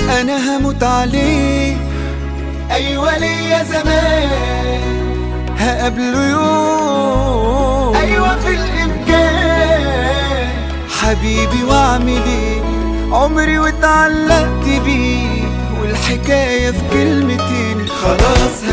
انا هموت عليه ايوه ليا زمان هقابله يوم ايوه في الامكان حبيبي واعمل ايه عمري واتعلقت بيه والحكاية في كلمتين خلاص